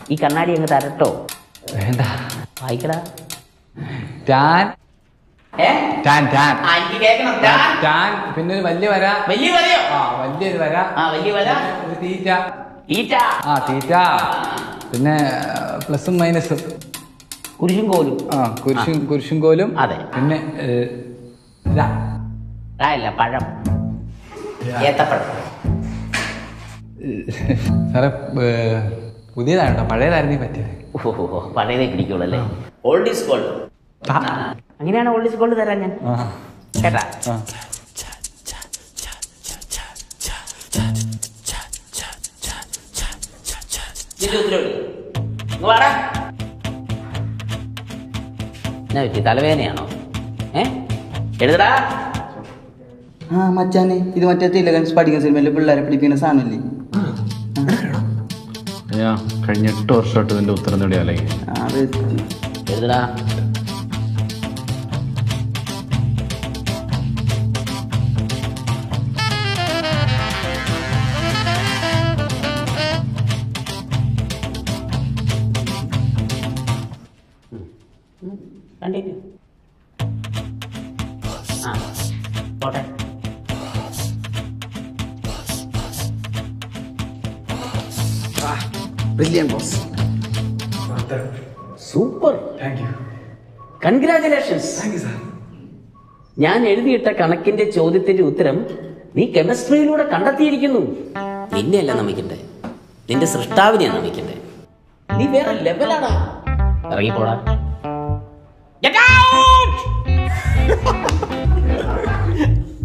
ഈ കണ്ണാടി അങ്ങ് തരട്ടോ വേണ്ട വായിക്കടാ ടാൻ ഏ ടാൻ ടാൻ ആ, എനിക്ക് കേൾക്കണം ടാൻ. ടാൻ പിന്നെ ഒരു വലിയ വര വലിയ വരയോ ആ വലിയൊരു വര ആ വലിയ വര ഒരു തീറ്റ ഈറ്റ ആ തീറ്റ പിന്നെ പ്ലസും മൈനസും കുരിശും കോലും ആ കുരിശും കുരിശും കോലും അതെ. പിന്നെ ഏ, ര. ആ ഇല്ല പഴം ഏത്തപ്പഴം സാറേ ഏ, പുതിയതാണോ പഴയതായിരുന്നു പറ്റിയത് ഓഹോ പഴയതേ പിടിക്കുള്ളൂ അല്ലേ ഓൾഡ് ഈസ് ഗോൾഡ് അങ്ങനെയാണ് ഓൾഡ് ഈസ് ഗോൾഡ് തരാൻ ഞാൻ ആ കേട്ടാ ആ ഇതിന്റെ ഉത്തരവ് എഴുത്. ഇങ്ങ് വാടാ. എന്നാ പറ്റി തലവേദനയാണോ ഏ എഴുതടാ ആ മച്ചാനെ ഇത് മറ്റേ തിലകൻസ് പഠിക്കുന്ന സിനിമയിലെ പിള്ളേരെ പിടിപ്പിക്കുന്ന സാധനമില്ലേ ഞാൻ കഴിഞ്ഞ എട്ട് വർഷമായിട്ട് ഇതിന്റെ ഉത്തരം നേടി അല്ലെങ്കിൽ ആ, അത് എഴുതടാ കണ്ടിന്യൂ ആ പോട്ടെ ബ്രില്യൻ ബോസ് സൂപ്പർ കൺഗ്രാചുലേഷൻസ് ഞാൻ എഴുതിയിട്ട കണക്കിന്റെ ചോദ്യത്തിന്റെ ഉത്തരം നീ കെമിസ്ട്രിയിലൂടെ കണ്ടെത്തിയിരിക്കുന്നു നിന്നെയല്ല നമിക്കണ്ടേ നിന്റെ സൃഷ്ടാവിനെയാ നമിക്കണ്ടേ നീ വേറെ ലെവലാടാ ഇറങ്ങിപ്പോടാ Get out!